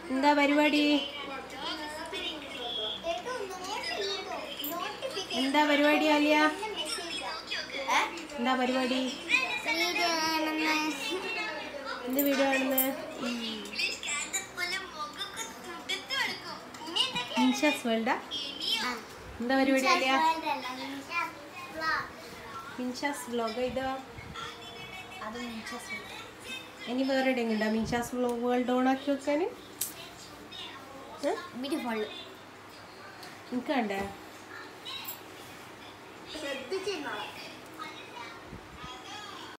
എന്താ പരിപാടി എന്താ പരിപാടി ആലിയ എന്താ പരിപാടി എന്ത് വീഡിയോ ആണെന്ന് ഇൻഷാസ് വേൾഡാ എന്താ പരിപാടി ആലിയ മിൻഷാസ് വ്ലോഗ് ഇതോ ഇനി വേറെ എവിടെയെങ്കിലും ഉണ്ടോ മിൻഷാസ് വ്ലോഗ് വേൾഡ് ഓൺ ആക്കി വെക്കാൻ എനിക്ക് കണ്ടേ ശ്രദ്ധിച്ചിരുന്നോളാം